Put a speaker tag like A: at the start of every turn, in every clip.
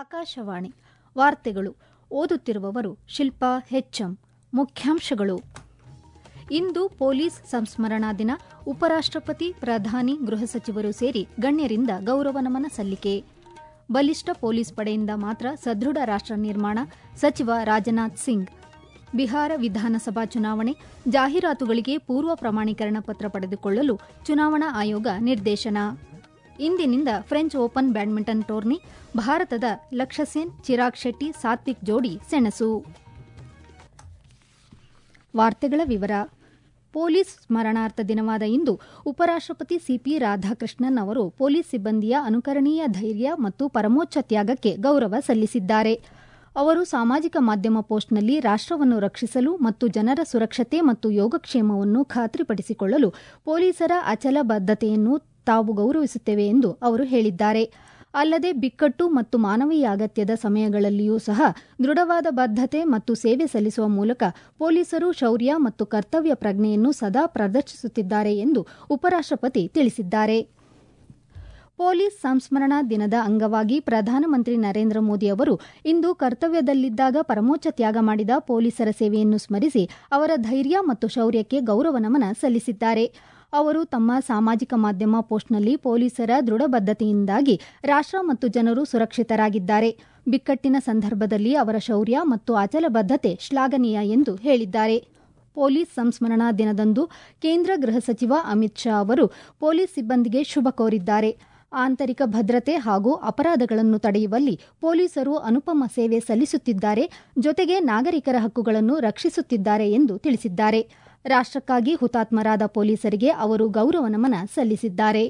A: ಆಕಾಶವಾಣಿ ವಾರ್ತೆಗಳು ಓದುತ್ತಿರುವವರು ಶಿಲ್ಪಾ ಹೆಚ್ಎಂ ಮುಖ್ಯಾಂಶಗಳು ಇಂದು ಪೊಲೀಸ್ ಸಂಸ್ಮರಣಾ ದಿನ ಉಪರಾಷ್ಟಪತಿ ಪ್ರಧಾನಿ ಗೃಹ ಸಚಿವರು ಸೇರಿ ಗಣ್ಯರಿಂದ ಗೌರವ ನಮನ ಸಲ್ಲಿಕೆ ಬಲಿಷ್ಠ ಪೊಲೀಸ್ ಪಡೆಯಿಂದ ಮಾತ್ರ ಸದೃಢ ರಾಷ್ಟ ನಿರ್ಮಾಣ ಸಚಿವ ರಾಜನಾಥ್ ಸಿಂಗ್ ಬಿಹಾರ ವಿಧಾನಸಭಾ ಚುನಾವಣೆ ಜಾಹೀರಾತುಗಳಿಗೆ ಪೂರ್ವ ಪ್ರಮಾಣೀಕರಣ ಪತ್ರ ಪಡೆದುಕೊಳ್ಳಲು ಚುನಾವಣಾ ಆಯೋಗ ನಿರ್ದೇಶನ ಇಂದಿನಿಂದ ಫ್ರೆಂಚ್ ಓಪನ್ ಬ್ಯಾಡ್ಮಿಂಟನ್ ಟೂರ್ನಿ ಭಾರತದ ಲಕ್ಷ್ಯಸೇನ್ ಚಿರಾಗ್ ಶೆಟ್ಟಿ ಸಾತ್ವಿಕ್ ಜೋಡಿ ಸೆಣಸು ವಾರ್ತೆಗಳ ವಿವರ ಪೊಲೀಸ್ ಸ್ಮರಣಾರ್ಥ ದಿನವಾದ ಇಂದು ಉಪರಾಷ್ಟಪತಿ ಸಿಪಿ ರಾಧಾಕೃಷ್ಣನ್ ಅವರು ಪೊಲೀಸ್ ಸಿಬ್ಬಂದಿಯ ಅನುಕರಣೀಯ ಧೈರ್ಯ ಮತ್ತು ಪರಮೋಚ್ಚ ತ್ಯಾಗಕ್ಕೆ ಗೌರವ ಸಲ್ಲಿಸಿದ್ದಾರೆ ಅವರು ಸಾಮಾಜಿಕ ಮಾಧ್ಯಮ ಪೋಸ್ಟ್ನಲ್ಲಿ ರಾಷ್ಟವನ್ನು ರಕ್ಷಿಸಲು ಮತ್ತು ಜನರ ಸುರಕ್ಷತೆ ಮತ್ತು ಯೋಗಕ್ಷೇಮವನ್ನು ಖಾತ್ರಿಪಡಿಸಿಕೊಳ್ಳಲು ಪೊಲೀಸರ ಅಚಲ ಬದ್ದತೆಯನ್ನು ತಾವು ಗೌರವಿಸುತ್ತೇವೆ ಎಂದು ಅವರು ಹೇಳಿದ್ದಾರೆ ಅಲ್ಲದೆ ಬಿಕ್ಕಟ್ಟು ಮತ್ತು ಮಾನವೀಯ ಅಗತ್ಯದ ಸಮಯಗಳಲ್ಲಿಯೂ ಸಹ ದೃಢವಾದ ಬದ್ದತೆ ಮತ್ತು ಸೇವೆ ಸಲ್ಲಿಸುವ ಮೂಲಕ ಪೊಲೀಸರು ಶೌರ್ಯ ಮತ್ತು ಕರ್ತವ್ಯ ಪ್ರಜ್ಞೆಯನ್ನು ಸದಾ ಪ್ರದರ್ಶಿಸುತ್ತಿದ್ದಾರೆ ಎಂದು ಉಪರಾಷ್ಟಪತಿ ತಿಳಿಸಿದ್ದಾರೆ ಪೊಲೀಸ್ ಸಂಸ್ಮರಣಾ ದಿನದ ಅಂಗವಾಗಿ ಪ್ರಧಾನಮಂತ್ರಿ ನರೇಂದ್ರ ಮೋದಿ ಅವರು ಇಂದು ಕರ್ತವ್ಯದಲ್ಲಿದ್ದಾಗ ಪರಮೋಚ್ಚ ತ್ಯಾಗ ಮಾಡಿದ ಪೊಲೀಸರ ಸೇವೆಯನ್ನು ಸ್ಮರಿಸಿ ಅವರ ಧೈರ್ಯ ಮತ್ತು ಶೌರ್ಯಕ್ಕೆ ಗೌರವ ನಮನ ಸಲ್ಲಿಸಿದ್ದಾರೆ ಅವರು ತಮ್ಮ ಸಾಮಾಜಿಕ ಮಾಧ್ಯಮ ಪೋಸ್ಟ್ನಲ್ಲಿ ಪೊಲೀಸರ ದೃಢಬದ್ದತೆಯಿಂದಾಗಿ ರಾಷ್ಟ ಮತ್ತು ಜನರು ಸುರಕ್ಷಿತರಾಗಿದ್ದಾರೆ ಬಿಕ್ಕಟ್ಟಿನ ಸಂದರ್ಭದಲ್ಲಿ ಅವರ ಶೌರ್ಯ ಮತ್ತು ಅಚಲ ಬದ್ದತೆ ಶ್ಲಾಘನೀಯ ಎಂದು ಹೇಳಿದ್ದಾರೆ ಪೊಲೀಸ್ ಸಂಸ್ಮರಣಾ ದಿನದಂದು ಕೇಂದ್ರ ಗೃಹ ಸಚಿವ ಅಮಿತ್ ಶಾ ಅವರು ಪೊಲೀಸ್ ಸಿಬ್ಬಂದಿಗೆ ಶುಭ ಕೋರಿದ್ದಾರೆ ಆಂತರಿಕ ಭದ್ರತೆ ಹಾಗೂ ಅಪರಾಧಗಳನ್ನು ತಡೆಯುವಲ್ಲಿ ಪೊಲೀಸರು ಅನುಪಮ ಸೇವೆ ಸಲ್ಲಿಸುತ್ತಿದ್ದಾರೆ ಜೊತೆಗೆ ನಾಗರಿಕರ ಹಕ್ಕುಗಳನ್ನು ರಕ್ಷಿಸುತ್ತಿದ್ದಾರೆ ಎಂದು ತಿಳಿಸಿದ್ದಾರೆ ರಾಷ್ಟಕ್ಕಾಗಿ ಹುತಾತ್ಮರಾದ ಪೊಲೀಸರಿಗೆ ಅವರು ಗೌರವ ನಮನ ಸಲ್ಲಿಸಿದ್ದಾರೆ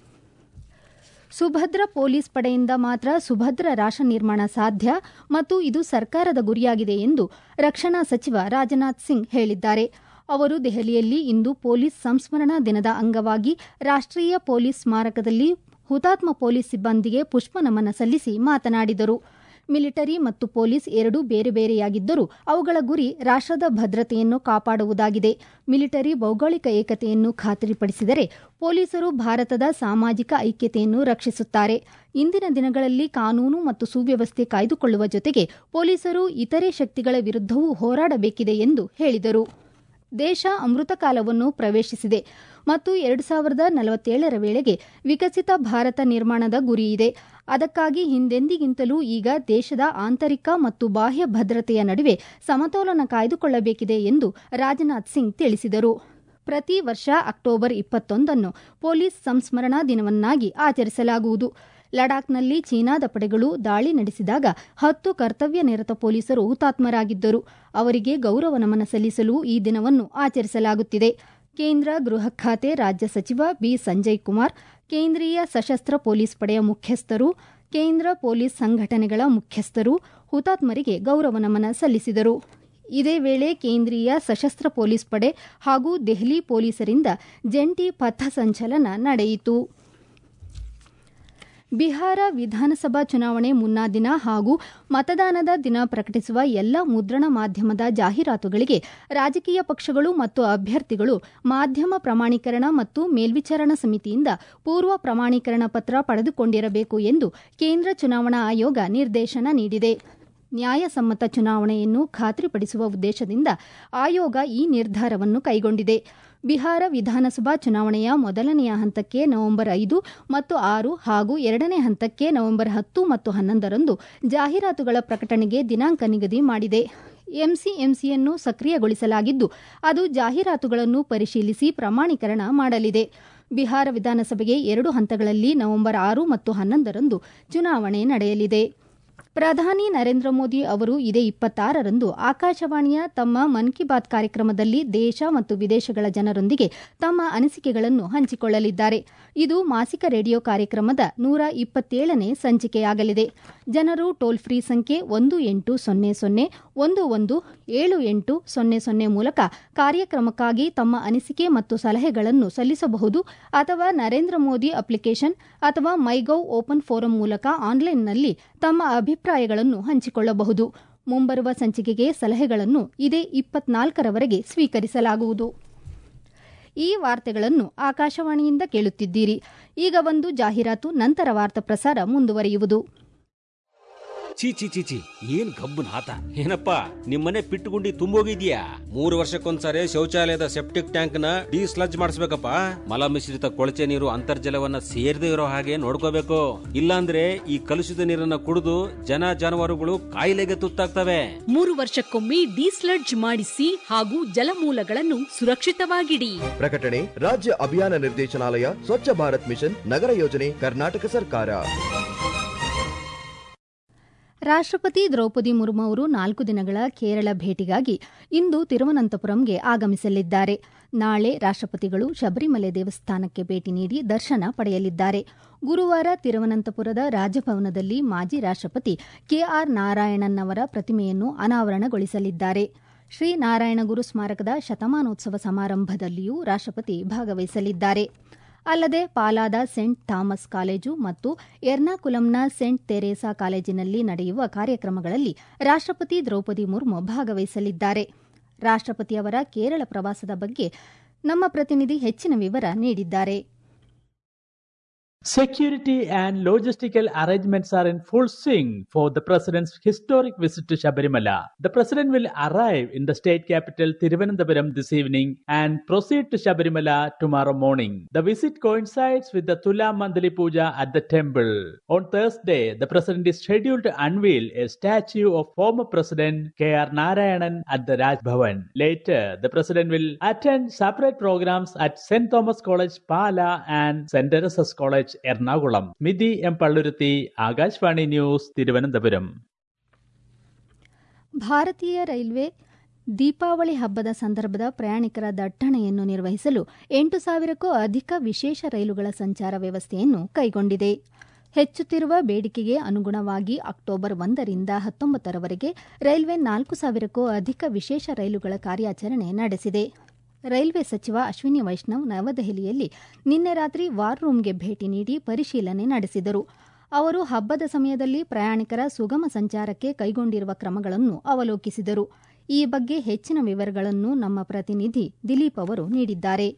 A: ಸುಭದ್ರ ಪೊಲೀಸ್ ಪಡೆಯಿಂದ ಮಾತ್ರ ಸುಭದ್ರ ರಾಷ್ಟ ನಿರ್ಮಾಣ ಸಾಧ್ಯ ಮತ್ತು ಇದು ಸರ್ಕಾರದ ಗುರಿಯಾಗಿದೆ ಎಂದು ರಕ್ಷಣಾ ಸಚಿವ ರಾಜನಾಥ್ ಸಿಂಗ್ ಹೇಳಿದ್ದಾರೆ ಅವರು ದೆಹಲಿಯಲ್ಲಿ ಇಂದು ಪೊಲೀಸ್ ಸಂಸ್ಮರಣಾ ದಿನದ ಅಂಗವಾಗಿ ರಾಷ್ಟೀಯ ಪೊಲೀಸ್ ಸ್ಮಾರಕದಲ್ಲಿ ಹುತಾತ್ಮ ಪೊಲೀಸ್ ಸಿಬ್ಬಂದಿಗೆ ಪುಷ್ಪ ನಮನ ಸಲ್ಲಿಸಿ ಮಾತನಾಡಿದರು ಮಿಲಿಟರಿ ಮತ್ತು ಪೊಲೀಸ್ ಎರಡೂ ಬೇರೆ ಬೇರೆಯಾಗಿದ್ದರೂ ಅವುಗಳ ಗುರಿ ರಾಷ್ಟದ ಭದ್ರತೆಯನ್ನು ಕಾಪಾಡುವುದಾಗಿದೆ ಮಿಲಿಟರಿ ಭೌಗೋಳಿಕ ಏಕತೆಯನ್ನು ಖಾತರಿಪಡಿಸಿದರೆ ಪೊಲೀಸರು ಭಾರತದ ಸಾಮಾಜಿಕ ಐಕ್ಯತೆಯನ್ನು ರಕ್ಷಿಸುತ್ತಾರೆ ಇಂದಿನ ದಿನಗಳಲ್ಲಿ ಕಾನೂನು ಮತ್ತು ಸುವ್ಯವಸ್ಥೆ ಕಾಯ್ದುಕೊಳ್ಳುವ ಜೊತೆಗೆ ಪೊಲೀಸರು ಇತರೆ ಶಕ್ತಿಗಳ ವಿರುದ್ದವೂ ಹೋರಾಡಬೇಕಿದೆ ಎಂದು ಹೇಳಿದರು ದೇಶ ಅಮೃತ ಕಾಲವನ್ನು ಪ್ರವೇಶಿಸಿದೆ ಮತ್ತು ಎರಡು ಸಾವಿರದ ನಲವತ್ತೇಳರ ವೇಳೆಗೆ ವಿಕಸಿತ ಭಾರತ ನಿರ್ಮಾಣದ ಗುರಿಯಿದೆ ಅದಕ್ಕಾಗಿ ಹಿಂದೆಂದಿಗಿಂತಲೂ ಈಗ ದೇಶದ ಆಂತರಿಕ ಮತ್ತು ಬಾಹ್ಯ ಭದ್ರತೆಯ ನಡುವೆ ಸಮತೋಲನ ಕಾಯ್ದುಕೊಳ್ಳಬೇಕಿದೆ ಎಂದು ರಾಜನಾಥ್ ಸಿಂಗ್ ತಿಳಿಸಿದರು ಪ್ರತಿ ವರ್ಷ ಅಕ್ಟೋಬರ್ ಇಪ್ಪತ್ತೊಂದನ್ನು ಪೊಲೀಸ್ ಸಂಸ್ಮರಣಾ ದಿನವನ್ನಾಗಿ ಆಚರಿಸಲಾಗುವುದು ಲಡಾಖ್ನಲ್ಲಿ ಚೀನಾದ ಪಡೆಗಳು ದಾಳಿ ನಡೆಸಿದಾಗ ಹತ್ತು ಕರ್ತವ್ಯ ನಿರತ ಪೊಲೀಸರು ಹುತಾತ್ಮರಾಗಿದ್ದರು ಅವರಿಗೆ ಗೌರವ ನಮನ ಸಲ್ಲಿಸಲು ಈ ದಿನವನ್ನು ಆಚರಿಸಲಾಗುತ್ತಿದೆ ಕೇಂದ್ರ ಗೃಹ ಖಾತೆ ರಾಜ್ಯ ಸಚಿವ ಬಿ ಸಂಜಯ್ ಕುಮಾರ್ ಕೇಂದ್ರೀಯ ಸಶಸ್ತ್ರ ಪೊಲೀಸ್ ಪಡೆಯ ಮುಖ್ಯಸ್ಥರು ಕೇಂದ್ರ ಪೊಲೀಸ್ ಸಂಘಟನೆಗಳ ಮುಖ್ಯಸ್ಥರು ಹುತಾತ್ಮರಿಗೆ ಗೌರವ ನಮನ ಸಲ್ಲಿಸಿದರು ಇದೇ ವೇಳೆ ಕೇಂದ್ರೀಯ ಸಶಸ್ತ್ರ ಪೊಲೀಸ್ ಪಡೆ ಹಾಗೂ ದೆಹಲಿ ಪೊಲೀಸರಿಂದ ಜಂಟಿ ಪಥಸಂಚಲನ ನಡೆಯಿತು ಬಿಹಾರ ವಿಧಾನಸಭಾ ಚುನಾವಣೆ ಮುನ್ನಾ ದಿನ ಹಾಗೂ ಮತದಾನದ ದಿನ ಪ್ರಕಟಿಸುವ ಎಲ್ಲ ಮುದ್ರಣ ಮಾಧ್ಯಮದ ಜಾಹೀರಾತುಗಳಿಗೆ ರಾಜಕೀಯ ಪಕ್ಷಗಳು ಮತ್ತು ಅಭ್ಯರ್ಥಿಗಳು ಮಾಧ್ಯಮ ಪ್ರಮಾಣೀಕರಣ ಮತ್ತು ಮೇಲ್ವಿಚಾರಣಾ ಸಮಿತಿಯಿಂದ ಪೂರ್ವ ಪ್ರಮಾಣೀಕರಣ ಪತ್ರ ಪಡೆದುಕೊಂಡಿರಬೇಕು ಎಂದು ಕೇಂದ್ರ ಚುನಾವಣಾ ಆಯೋಗ ನಿರ್ದೇಶನ ನೀಡಿದೆ ನ್ಯಾಯಸಮ್ಮತ ಚುನಾವಣೆಯನ್ನು ಖಾತ್ರಿಪಡಿಸುವ ಉದ್ದೇಶದಿಂದ ಆಯೋಗ ಈ ನಿರ್ಧಾರವನ್ನು ಕೈಗೊಂಡಿದೆ ಬಿಹಾರ ವಿಧಾನಸಭಾ ಚುನಾವಣೆಯ ಮೊದಲನೆಯ ಹಂತಕ್ಕೆ ನವೆಂಬರ್ ಐದು ಮತ್ತು ಆರು ಹಾಗೂ ಎರಡನೇ ಹಂತಕ್ಕೆ ನವೆಂಬರ್ ಹತ್ತು ಮತ್ತು ಹನ್ನೊಂದರಂದು ಜಾಹೀರಾತುಗಳ ಪ್ರಕಟಣೆಗೆ ದಿನಾಂಕ ನಿಗದಿ ಮಾಡಿದೆ ಎಂಸಿಎಂಸಿಯನ್ನು ಸಕ್ರಿಯಗೊಳಿಸಲಾಗಿದ್ದು ಅದು ಜಾಹೀರಾತುಗಳನ್ನು ಪರಿಶೀಲಿಸಿ ಪ್ರಮಾಣೀಕರಣ ಮಾಡಲಿದೆ ಬಿಹಾರ ವಿಧಾನಸಭೆಗೆ ಎರಡು ಹಂತಗಳಲ್ಲಿ ನವೆಂಬರ್ ಆರು ಮತ್ತು ಹನ್ನೊಂದರಂದು ಚುನಾವಣೆ ನಡೆಯಲಿದೆ ಪ್ರಧಾನಿ ನರೇಂದ್ರ ಮೋದಿ ಅವರು ಇದೇ ಇಪ್ಪತ್ತಾರರಂದು ಆಕಾಶವಾಣಿಯ ತಮ್ಮ ಮನ್ ಕಿ ಬಾತ್ ಕಾರ್ಯಕ್ರಮದಲ್ಲಿ ದೇಶ ಮತ್ತು ವಿದೇಶಗಳ ಜನರೊಂದಿಗೆ ತಮ್ಮ ಅನಿಸಿಕೆಗಳನ್ನು ಹಂಚಿಕೊಳ್ಳಲಿದ್ದಾರೆ ಇದು ಮಾಸಿಕ ರೇಡಿಯೋ ಕಾರ್ಯಕ್ರಮದ ನೂರ ಇಪ್ಪತ್ತೇಳನೇ ಸಂಚಿಕೆಯಾಗಲಿದೆ ಜನರು ಟೋಲ್ ಫ್ರೀ ಸಂಖ್ಯೆ ಒಂದು ಎಂಟು ಸೊನ್ನೆ ಸೊನ್ನೆ ಒಂದು ಒಂದು ಏಳು ಎಂಟು ಸೊನ್ನೆ ಸೊನ್ನೆ ಮೂಲಕ ಕಾರ್ಯಕ್ರಮಕ್ಕಾಗಿ ತಮ್ಮ ಅನಿಸಿಕೆ ಮತ್ತು ಸಲಹೆಗಳನ್ನು ಸಲ್ಲಿಸಬಹುದು ಅಥವಾ ನರೇಂದ್ರ ಮೋದಿ ಅಪ್ಲಿಕೇಶನ್ ಅಥವಾ ಮೈಗೌ ಓಪನ್ ಫೋರಂ ಮೂಲಕ ಆನ್ಲೈನ್ನಲ್ಲಿ ತಮ್ಮ ಅಭಿಪ್ರಾಯಗಳನ್ನು ಹಂಚಿಕೊಳ್ಳಬಹುದು ಮುಂಬರುವ ಸಂಚಿಕೆಗೆ ಸಲಹೆಗಳನ್ನು ಇದೇ ಇಪ್ಪತ್ನಾಲ್ಕರವರೆಗೆ ಸ್ವೀಕರಿಸಲಾಗುವುದು ಈ ವಾರ್ತೆಗಳನ್ನು ಆಕಾಶವಾಣಿಯಿಂದ ಕೇಳುತ್ತಿದ್ದೀರಿ ಈಗ ಒಂದು ಜಾಹೀರಾತು ನಂತರ ವಾರ್ತಾ ಪ್ರಸಾರ ಮುಂದುವರಿಯುವುದು
B: ಚೀ ಚಿ ಚಿ ಚಿ ಏನ್ ಗಬ್ಬು ನಾತ ಏನಪ್ಪ ನಿಮ್ಮನೆ ಪಿಟ್ಟುಗುಂಡಿ ತುಂಬೋಗಿದ್ಯಾ ಮೂರು ವರ್ಷಕ್ಕೊಂದ್ಸರಿ ಶೌಚಾಲಯದ ಸೆಪ್ಟಿಕ್ ಟ್ಯಾಂಕ್ ನ ಡಿಸ್ಲಜ್ ಮಾಡಿಸ್ಬೇಕಪ್ಪ ಮಲ ಮಿಶ್ರಿತ ಕೊಳಚೆ ನೀರು ಅಂತರ್ಜಲವನ್ನ ಸೇರದೇ ಇರೋ ಹಾಗೆ ನೋಡ್ಕೋಬೇಕು ಇಲ್ಲಾಂದ್ರೆ ಈ ಕಲುಷಿತ ನೀರನ್ನ ಕುಡಿದು ಜನ ಜಾನುವಾರುಗಳು ಕಾಯಿಲೆಗೆ ತುತ್ತಾಗ್ತವೆ
C: ಮೂರು ವರ್ಷಕ್ಕೊಮ್ಮೆ ಡಿಸ್ಲಡ್ಜ್ ಮಾಡಿಸಿ ಹಾಗೂ ಜಲಮೂಲಗಳನ್ನು ಸುರಕ್ಷಿತವಾಗಿಡಿ
D: ಪ್ರಕಟಣೆ ರಾಜ್ಯ ಅಭಿಯಾನ ನಿರ್ದೇಶನಾಲಯ ಸ್ವಚ್ಛ ಭಾರತ್ ಮಿಷನ್ ನಗರ ಯೋಜನೆ ಕರ್ನಾಟಕ ಸರ್ಕಾರ
A: ರಾಷ್ಟ್ರಪತಿ ದ್ರೌಪದಿ ಮುರ್ಮು ಅವರು ನಾಲ್ಕು ದಿನಗಳ ಕೇರಳ ಭೇಟಿಗಾಗಿ ಇಂದು ತಿರುವನಂತಪುರಂಗೆ ಆಗಮಿಸಲಿದ್ದಾರೆ ನಾಳೆ ರಾಷ್ಟ್ರಪತಿಗಳು ಶಬರಿಮಲೆ ದೇವಸ್ಥಾನಕ್ಕೆ ಭೇಟಿ ನೀಡಿ ದರ್ಶನ ಪಡೆಯಲಿದ್ದಾರೆ ಗುರುವಾರ ತಿರುವನಂತಪುರದ ರಾಜಭವನದಲ್ಲಿ ಮಾಜಿ ರಾಷ್ಟ್ರಪತಿ ಕೆಆರ್ ನಾರಾಯಣನ್ ಅವರ ಪ್ರತಿಮೆಯನ್ನು ಅನಾವರಣಗೊಳಿಸಲಿದ್ದಾರೆ ಶ್ರೀ ನಾರಾಯಣಗುರು ಸ್ಮಾರಕದ ಶತಮಾನೋತ್ಸವ ಸಮಾರಂಭದಲ್ಲಿಯೂ ರಾಷ್ಟ್ರಪತಿ ಭಾಗವಹಿಸಲಿದ್ದಾರೆ ಅಲ್ಲದೆ ಪಾಲಾದ ಸೆಂಟ್ ಥಾಮಸ್ ಕಾಲೇಜು ಮತ್ತು ಎರ್ನಾಕುಲಂನ ಸೆಂಟ್ ತೆರೇಸಾ ಕಾಲೇಜಿನಲ್ಲಿ ನಡೆಯುವ ಕಾರ್ಯಕ್ರಮಗಳಲ್ಲಿ ರಾಷ್ಟ್ರಪತಿ ದ್ರೌಪದಿ ಮುರ್ಮು ಭಾಗವಹಿಸಲಿದ್ದಾರೆ ರಾಷ್ಟ್ರಪತಿ ಅವರ ಕೇರಳ ಪ್ರವಾಸದ ಬಗ್ಗೆ ನಮ್ಮ ಪ್ರತಿನಿಧಿ ಹೆಚ್ಚಿನ ವಿವರ ನೀಡಿದ್ದಾರೆ
E: Security and logistical arrangements are in full swing for the President's historic visit to Shabarimala. The President will arrive in the state capital Thiruvananthapuram this evening and proceed to Shabarimala tomorrow morning. The visit coincides with the Tula Mandali Puja at the temple. On Thursday, the President is scheduled to unveil a statue of former President K.R. Narayanan at the Raj Bhavan. Later, the President will attend separate programs at St. Thomas College, Pala and St. Teresa's College, Ernakulam മിതി M Palluruthy Akashvani news Thiruvananthapuram
A: ಭಾರತೀಯ railway Deepavali ಹಬ್ಬದ ಸಂದರ್ಭದ ಪ್ರಯಾಣಿಕರ ದಟ್ಟಣೆಯನ್ನು ನಿರ್ವಹಿಸಲು ಎಂಟು ಸಾವಿರಕ್ಕೂ ಅಧಿಕ ವಿಶೇಷ ರೈಲುಗಳ ಸಂಚಾರ ವ್ಯವಸ್ಥೆಯನ್ನು ಕೈಗೊಂಡಿದೆ ಹೆಚ್ಚುತ್ತಿರುವ ಬೇಡಿಕೆಗೆ ಅನುಗುಣವಾಗಿ ಅಕ್ಟೋಬರ್ ಒಂದರಿಂದ ಹತ್ತೊಂಬತ್ತರವರೆಗೆ ರೈಲ್ವೆ ನಾಲ್ಕು ಸಾವಿರಕ್ಕೂ ಅಧಿಕ ವಿಶೇಷ ರೈಲುಗಳ ಕಾರ್ಯಾಚರಣೆ ನಡೆಸಿದೆ ರೈಲ್ವೆ ಸಚಿವ ಅಶ್ವಿನಿ ವೈಷ್ಣವ್ ನವದೆಹಲಿಯಲ್ಲಿ ನಿನ್ನೆ ರಾತ್ರಿ ವಾರ್ ರೂಮ್ಗೆ ಭೇಟಿ ನೀಡಿ ಪರಿಶೀಲನೆ ನಡೆಸಿದರು ಅವರು ಹಬ್ಬದ ಸಮಯದಲ್ಲಿ ಪ್ರಯಾಣಿಕರ ಸುಗಮ ಸಂಚಾರಕ್ಕೆ ಕೈಗೊಂಡಿರುವ ಕ್ರಮಗಳನ್ನು ಅವಲೋಕಿಸಿದರು ಈ ಬಗ್ಗೆ ಹೆಚ್ಚಿನ ವಿವರಗಳನ್ನು ನಮ್ಮ ಪ್ರತಿನಿಧಿ ದಿಲೀಪ್ ಅವರು ನೀಡಿದ್ದಾರೆ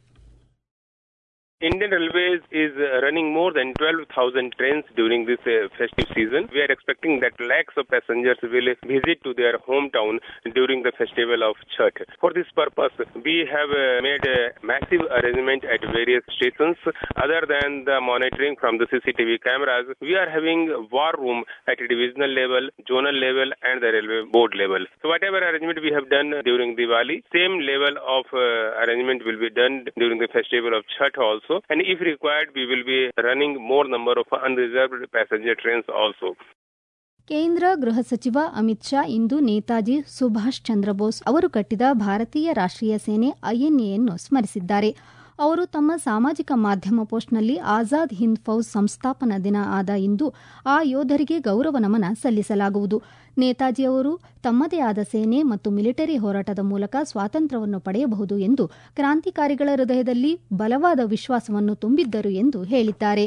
F: Indian Railways is uh, running more than 12,000 trains during this uh, festive season. We are expecting that lakhs of passengers will visit to their hometown during the festival of Chhath. For this purpose, we have uh, made a massive arrangement at various stations. Other than the monitoring from the CCTV cameras, we are having war room at divisional level, zonal level, and the railway board level. So whatever arrangement we have done during Diwali, same level of arrangement will be done during the festival of Chhath also. and if required we will be running more number of unreserved passenger trains also
A: ಕೇಂದ್ರ ಗೃಹ ಸಚಿವ ಅಮಿತ್ ಶಾ ಇಂದು ನೇತಾಜಿ ಸುಭಾಷ್ ಚಂದ್ರ ಬೋಸ್ ಅವರು ಕಟ್ಟಿದ ಭಾರತೀಯ ರಾಷ್ಟ್ರೀಯ ಸೇನೆ ಐಎನ್ಎಯನ್ನು ಸ್ಮರಿಸಿದ್ದಾರೆ ಅವರು ತಮ್ಮ ಸಾಮಾಜಿಕ ಮಾಧ್ಯಮ ಪೋಸ್ಟ್ನಲ್ಲಿ ಆಜಾದ್ ಹಿಂದ್ ಫೌಜ್ ಸಂಸ್ಥಾಪನಾ ದಿನ ಆದ ಇಂದು ಆ ಯೋಧರಿಗೆ ಗೌರವ ನಮನ ಸಲ್ಲಿಸಲಾಗುವುದು ನೇತಾಜಿ ಅವರು ತಮ್ಮದೇ ಆದ ಸೇನೆ ಮತ್ತು ಮಿಲಿಟರಿ ಹೋರಾಟದ ಮೂಲಕ ಸ್ವಾತಂತ್ರ್ಯವನ್ನು ಪಡೆಯಬಹುದು ಎಂದು ಕ್ರಾಂತಿಕಾರಿಗಳ ಹೃದಯದಲ್ಲಿ ಬಲವಾದ ವಿಶ್ವಾಸವನ್ನು ತುಂಬಿದ್ದರು ಎಂದು ಹೇಳಿದ್ದಾರೆ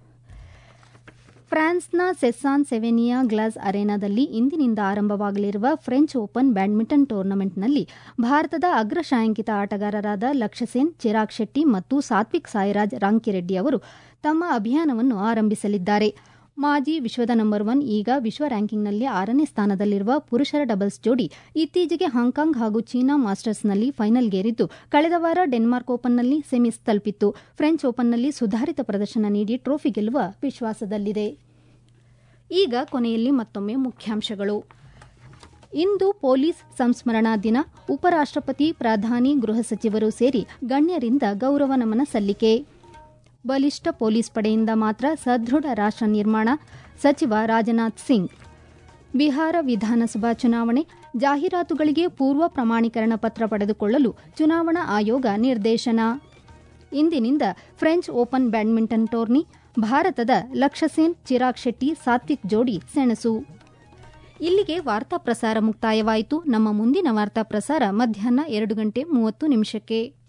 A: ಫ್ರಾನ್ಸ್ನ ಸೆಸ್ಸಾನ್ ಸೆವೆನಿಯಾ ಗ್ಲಾಸ್ ಅರೆನಾದಲ್ಲಿ ಇಂದಿನಿಂದ ಆರಂಭವಾಗಲಿರುವ ಫ್ರೆಂಚ್ ಓಪನ್ ಬ್ಯಾಡ್ಮಿಂಟನ್ ಟೂರ್ನಮೆಂಟ್ನಲ್ಲಿ ಭಾರತದ ಅಗ್ರ ಶ್ರೇಯಾಂಕಿತ ಆಟಗಾರರಾದ ಲಕ್ಷ್ಯಸೇನ್ ಚಿರಾಗ್ ಶೆಟ್ಟಿ ಮತ್ತು ಸಾತ್ವಿಕ್ ಸಾಯಿರಾಜ್ ರಾಂಕಿರೆಡ್ಡಿ ಅವರು ತಮ್ಮ ಅಭಿಯಾನವನ್ನು ಆರಂಭಿಸಲಿದ್ದಾರೆ ಮಾಜಿ ವಿಶ್ವದ ನಂಬರ್ ಒನ್ ಈಗ ವಿಶ್ವ ರ್ಯಾಂಕಿಂಗ್ನಲ್ಲಿ ಆರನೇ ಸ್ಥಾನದಲ್ಲಿರುವ ಪುರುಷರ ಡಬಲ್ಸ್ ಜೋಡಿ ಇತ್ತೀಚೆಗೆ ಹಾಂಕಾಂಗ್ ಹಾಗೂ ಚೀನಾ ಮಾಸ್ಟರ್ಸ್ನಲ್ಲಿ ಫೈನಲ್ಗೇರಿದ್ದು ಕಳೆದ ವಾರ ಡೆನ್ಮಾರ್ಕ್ ಓಪನ್ನಲ್ಲಿ ಸೆಮಿಸ್ ತಲುಪಿತ್ತು ಫ್ರೆಂಚ್ ಓಪನ್ನಲ್ಲಿ ಸುಧಾರಿತ ಪ್ರದರ್ಶನ ನೀಡಿ ಟ್ರೋಫಿ ಗೆಲ್ಲುವ ವಿಶ್ವಾಸದಲ್ಲಿದೆ ಈಗ ಕೊನೆಯಲ್ಲಿ ಮತ್ತೊಮ್ಮೆ ಮುಖ್ಯಾಂಶಗಳು ಇಂದು ಪೊಲೀಸ್ ಸಂಸ್ಮರಣಾ ದಿನ ಉಪರಾಷ್ಟ್ರಪತಿ ಪ್ರಧಾನಿ ಗೃಹ ಸಚಿವರು ಸೇರಿ ಗಣ್ಯರಿಂದ ಗೌರವ ನಮನ ಸಲ್ಲಿಕೆ ಬಲಿಷ್ಠ ಪೊಲೀಸ್ ಪಡೆಯಿಂದ ಮಾತ್ರ ಸದೃಢ ರಾಷ್ಟ್ರ ನಿರ್ಮಾಣ ಸಚಿವ ರಾಜನಾಥ್ ಸಿಂಗ್ ಬಿಹಾರ ವಿಧಾನಸಭಾ ಚುನಾವಣೆ ಜಾಹೀರಾತುಗಳಿಗೆ ಪೂರ್ವ ಪ್ರಮಾಣೀಕರಣ ಪತ್ರ ಪಡೆದುಕೊಳ್ಳಲು ಚುನಾವಣಾ ಆಯೋಗ ನಿರ್ದೇಶನ ಇಂದಿನಿಂದ ಫ್ರೆಂಚ್ ಓಪನ್ ಬ್ಯಾಡ್ಮಿಂಟನ್ ಟೂರ್ನಿ ಭಾರತದ ಲಕ್ಷ್ಯಸೇನ್ ಚಿರಾಗ್ ಶೆಟ್ಟಿ ಸಾತ್ವಿಕ್ ಜೋಡಿ ಸೆಣಸು ಇಲ್ಲಿಗೆ ವಾರ್ತಾ ಪ್ರಸಾರ ಮುಕ್ತಾಯವಾಯಿತು ನಮ್ಮ ಮುಂದಿನ ವಾರ್ತಾ ಪ್ರಸಾರ ಮಧ್ಯಾಹ್ನ ಎರಡು ಗಂಟೆ ಮೂವತ್ತು ನಿಮಿಷಕ್ಕೆ